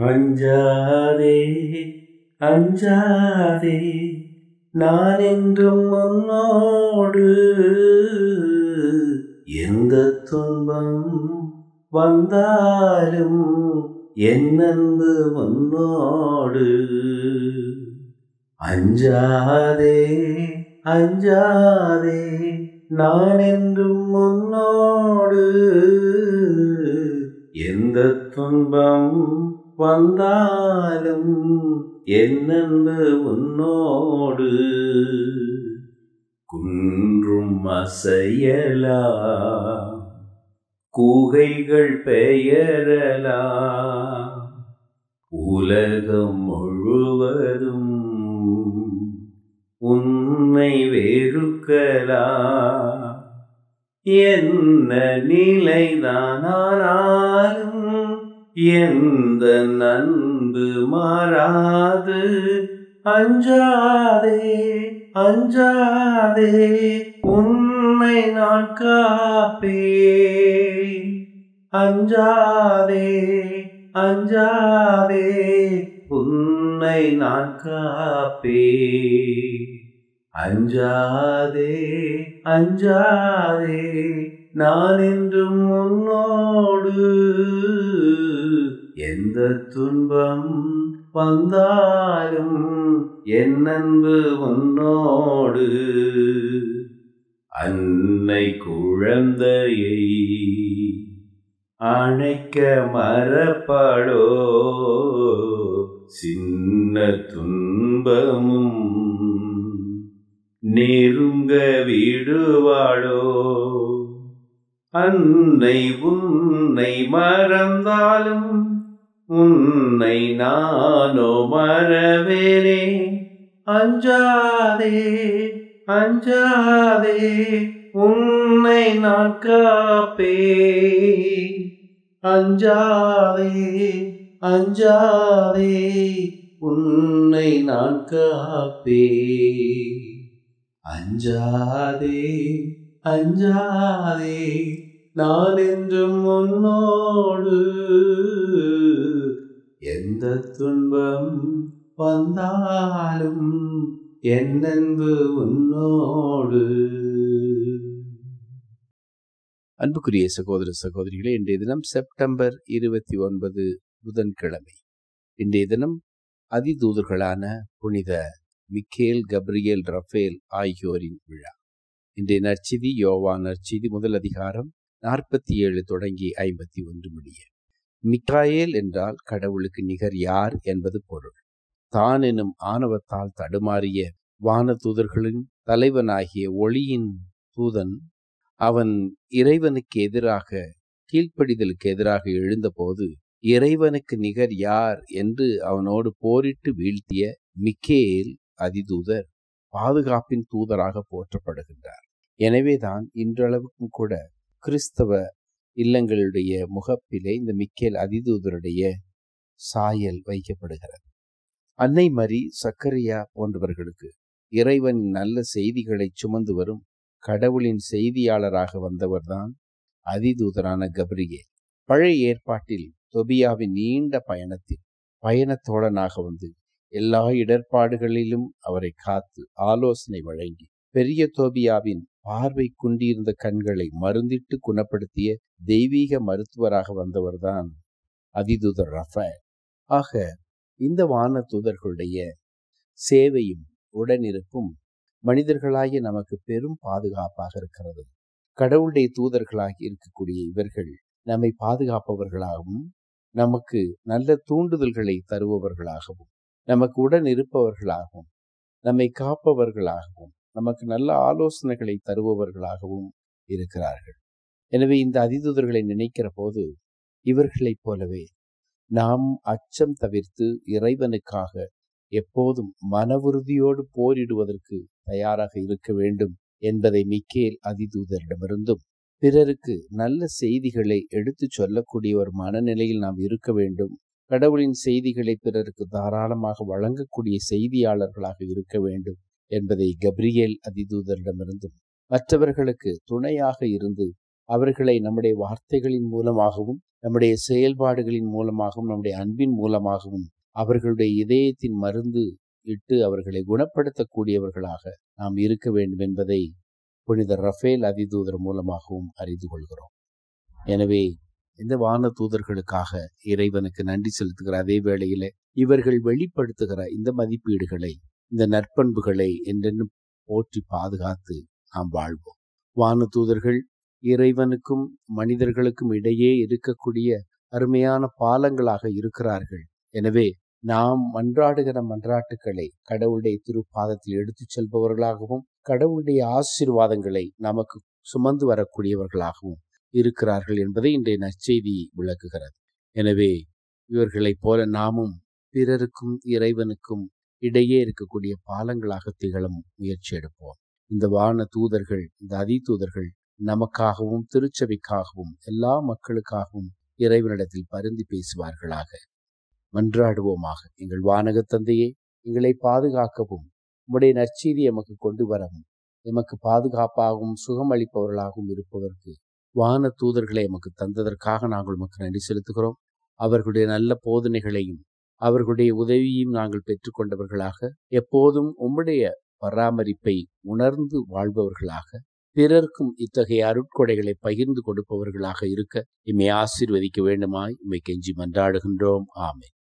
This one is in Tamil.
அஞ்சாதே அஞ்சாதே நான் என்றும் உன்னோடு எந்த துன்பம் வந்தாலும் என் அன்பு உன்னோடு அஞ்சாதே அஞ்சாதே நான் என்றும் உன்னோடு எந்த துன்பம் வந்தாலும் என் அன்பு உன்னோடு குன்றும் அசையலா கூகைகள் பெயரலா உலகம் முழுவதும் உன்னை வெறுக்கலா என்ன நிலைதானாலும் எந்த நன்பு மாறாது அஞ்சாதே அஞ்சாதே உன்னை நான் காப்பே அஞ்சாதே அஞ்சாதே உன்னை நான் காப்பே அஞ்சாதே அஞ்சாதே நான் என்றும் உன்னோடு எந்த துன்பம் வந்தாலும் என் அன்பு உன்னோடு அன்னை குழந்தையை அணைக்க மரப்பாடோ சின்ன துன்பமும் நெருங்க விடுவாளோ அன்னை உன்னை மறந்தாலும் உன்னை நானோ மறவேனே அஞ்சாதே அஞ்சாதே உன்னை நான் காப்பே அஞ்சாதே அஞ்சாதே உன்னை நான் காப்பே அஞ்சாதே அஞ்சாதே நான் என்றும் உன்னோடு எந்த துன்பம் வந்தாலும் என் அன்பு உன்னோடு அன்புக்குரிய சகோதர சகோதரிகளே இன்றைய தினம் செப்டம்பர் இருபத்தி ஒன்பது புதன்கிழமை இன்றைய தினம் அதிதூதர்களான புனித மிக்கேல் கப்ரியேல் ரஃபேல் ஆகியோரின் விழா இன்றைய நற்செய்தி யோவா நற்செய்தி முதல் அதிகாரம் நாற்பத்தி ஏழு தொடங்கி ஐம்பத்தி ஒன்று முடிய மிக்காயேல் என்றால் கடவுளுக்கு நிகர் யார் என்பது பொருள் தான் எனும் ஆணவத்தால் தடுமாறிய வானதூதர்களின் தலைவனாகிய ஒளியின் தூதன் அவன் இறைவனுக்கு எதிராக கீழ்ப்படிதலுக்கு எதிராக எழுந்தபோது இறைவனுக்கு நிகர் யார் என்று அவனோடு போரிட்டு வீழ்த்திய மிக்கேல் அதிதூதர் பாதுகாப்பின் தூதராக போற்றப்படுகின்றார் எனவேதான் இன்றளவுக்கும் கூட கிறிஸ்தவ இல்லங்களுடைய முகப்பிலே இந்த மிக்கேல் அதிதூதருடைய சாயல் வைக்கப்படுகிறது அன்னை மரி சக்கரியா போன்றவர்களுக்கு இறைவன் நல்ல செய்திகளை சுமந்து வரும் கடவுளின் செய்தியாளராக வந்தவர்தான் அதிதூதரான கப்ரியே பழைய ஏற்பாட்டில் தொபியாவின் நீண்ட பயணத்தில் பயணத்தோழனாக வந்து எல்லா இடர்பாடுகளிலும் அவரை காத்து ஆலோசனை வழங்கி பெரிய தோபியாவின் பார்வை குண்டியிருந்த கண்களை மருந்திட்டு குணப்படுத்திய தெய்வீக மருத்துவராக வந்தவர்தான் அதிதூதர் ரஃபேல் ஆக இந்த வான தூதர்களுடைய சேவையும் உடனிருப்பும் மனிதர்களாகிய நமக்கு பெரும் பாதுகாப்பாக இருக்கிறது கடவுளுடைய தூதர்களாகி இருக்கக்கூடிய இவர்கள் நம்மை பாதுகாப்பவர்களாகவும் நமக்கு நல்ல தூண்டுதல்களை தருபவர்களாகவும் நமக்கு உடன் இருப்பவர்களாகவும் நம்மை காப்பவர்களாகவும் நமக்கு நல்ல ஆலோசனைகளை தருபவர்களாகவும் இருக்கிறார்கள் எனவே இந்த அதிதூதர்களை நினைக்கிற போது இவர்களைப் போலவே நாம் அச்சம் தவிர்த்து இறைவனுக்காக எப்போதும் மனவுறுதியோடு போரிடுவதற்கு தயாராக இருக்க வேண்டும் என்பதை மிக்கேல் அதிதூதரிடமிருந்தும் பிறருக்கு நல்ல செய்திகளை எடுத்துச் சொல்லக்கூடிய ஒரு மனநிலையில் நாம் இருக்க வேண்டும் கடவுளின் செய்திகளை பிறருக்கு தாராளமாக வழங்கக்கூடிய செய்தியாளர்களாக இருக்க வேண்டும் என்பதை கப்ரியேல் அதிதூதரிடமிருந்தும் மற்றவர்களுக்கு துணையாக இருந்து அவர்களை நம்முடைய வார்த்தைகளின் மூலமாகவும் நம்முடைய செயல்பாடுகளின் மூலமாகவும் நம்முடைய அன்பின் மூலமாகவும் அவர்களுடைய இதயத்தின் மருந்து இட்டு அவர்களை குணப்படுத்தக்கூடியவர்களாக நாம் இருக்க வேண்டும் என்பதை புனித ரஃபேல் அதிதூதர் மூலமாகவும் அறிந்து கொள்கிறோம் எனவே இந்த வான தூதர்களுக்காக இறைவனுக்கு நன்றி செலுத்துகிற அதே வேளையிலே இவர்கள் வெளிப்படுத்துகிற இந்த மதிப்பீடுகளை இந்த நற்பண்புகளை என்றென்றும் போற்றி பாதுகாத்து நாம் வாழ்வோம் வான தூதர்கள் இறைவனுக்கும் மனிதர்களுக்கும் இடையே இருக்கக்கூடிய அருமையான பாலங்களாக இருக்கிறார்கள் எனவே நாம் மன்றாடுகிற மன்றாட்டுக்களை கடவுளுடைய திருப்பாதத்தில் எடுத்துச் செல்பவர்களாகவும் கடவுளுடைய ஆசீர்வாதங்களை நமக்கு சுமந்து வரக்கூடியவர்களாகவும் இருக்கிறார்கள் என்பதை இன்றைய நற்செய்தி விளக்குகிறது எனவே இவர்களைப் போல நாமும் பிறருக்கும் இறைவனுக்கும் இடையே இருக்கக்கூடிய பாலங்களாக திகழும் முயற்சி எடுப்போம் இந்த வான தூதர்கள் இந்த அதி தூதர்கள் நமக்காகவும் திருச்சபைக்காகவும் எல்லா மக்களுக்காகவும் இறைவனிடத்தில் பருந்தி பேசுவார்களாக மன்றாடுவோமாக எங்கள் வானக தந்தையே எங்களை பாதுகாக்கவும் உம்முடைய நற்செய்தி எமக்கு கொண்டு வரவும் எமக்கு பாதுகாப்பாகவும் சுகமளிப்பவர்களாகவும் இருப்பதற்கு வான தூதர்களை எமக்கு தந்ததற்காக நாங்கள் உமக்கு நன்றி செலுத்துகிறோம் அவர்களுடைய நல்ல போதனைகளையும் அவர்களுடைய உதவியையும் நாங்கள் பெற்றுக்கொண்டவர்களாக எப்போதும் உம்முடைய பராமரிப்பை உணர்ந்து வாழ்பவர்களாக பிறர்க்கும் இத்தகைய அருட்கொடைகளை பகிர்ந்து கொடுப்பவர்களாக இருக்க இம்மை ஆசீர்வதிக்க வேண்டுமாய் இம்மை கெஞ்சி மன்றாடுகின்றோம் ஆமே